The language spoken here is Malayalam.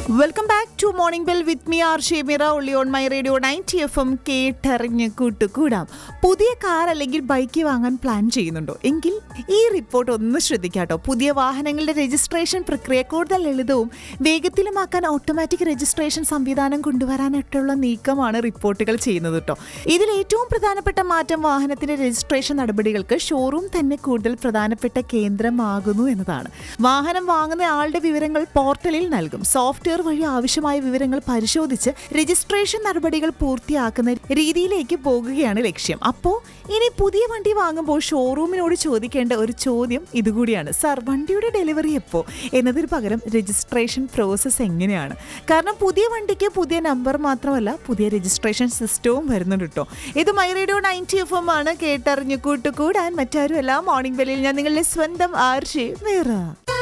welcome back to morning bell with me ആർ ഷേമിറ only on my radio ninety F M കേട്ടറിഞ്ഞ് കൂട്ടുകൂടാം പുതിയ കാർ അല്ലെങ്കിൽ ബൈക്ക് വാങ്ങാൻ പ്ലാൻ ചെയ്യുന്നുണ്ടോ എങ്കിൽ ഈ റിപ്പോർട്ട് ഒന്ന് ശ്രദ്ധിക്കാട്ടോ പുതിയ വാഹനങ്ങളുടെ രജിസ്ട്രേഷൻ പ്രക്രിയ കൂടുതൽ ലളിതവും വേഗത്തിലുമാക്കാൻ ഓട്ടോമാറ്റിക് രജിസ്ട്രേഷൻ സംവിധാനം കൊണ്ടുവരാനായിട്ടുള്ള നീക്കമാണ് റിപ്പോർട്ടുകൾ ചെയ്യുന്നത് കേട്ടോ ഇതിൽ ഏറ്റവും പ്രധാനപ്പെട്ട മാറ്റം വാഹനത്തിന്റെ രജിസ്ട്രേഷൻ നടപടികൾക്ക് ഷോറൂം തന്നെ കൂടുതൽ പ്രധാനപ്പെട്ട കേന്ദ്രമാകുന്നു എന്നതാണ് വാഹനം വാങ്ങുന്ന ആളുടെ വിവരങ്ങൾ പോർട്ടലിൽ നൽകും സോഫ്റ്റ്വെയർ വഴി ആവശ്യമായ വിവരങ്ങൾ പരിശോധിച്ച് രജിസ്ട്രേഷൻ നടപടികൾ പൂർത്തിയാക്കുന്ന രീതിയിലേക്ക് പോകുകയാണ് ലക്ഷ്യം അപ്പോൾ ഇനി പുതിയ വണ്ടി വാങ്ങുമ്പോൾ ഷോറൂമിനോട് ചോദിക്കേണ്ട ഒരു ചോദ്യം ഇതുകൂടിയാണ് സാർ വണ്ടിയുടെ ഡെലിവറി എപ്പോ എന്നതിന് പകരം രജിസ്ട്രേഷൻ പ്രോസസ്സ് എങ്ങനെയാണ് കാരണം പുതിയ വണ്ടിക്ക് പുതിയ നമ്പർ മാത്രമല്ല പുതിയ രജിസ്ട്രേഷൻ സിസ്റ്റവും വരുന്നുണ്ട് കേട്ടോ ഇത് my radio ninety F M ആണ് കേട്ടറിഞ്ഞു കൂട്ടുകൂടാൻ മറ്റാരും എല്ലാ മോർണിംഗ് ബെല്ലിൽ ഞാൻ നിങ്ങളുടെ സ്വന്തം ആർഷി വേറെ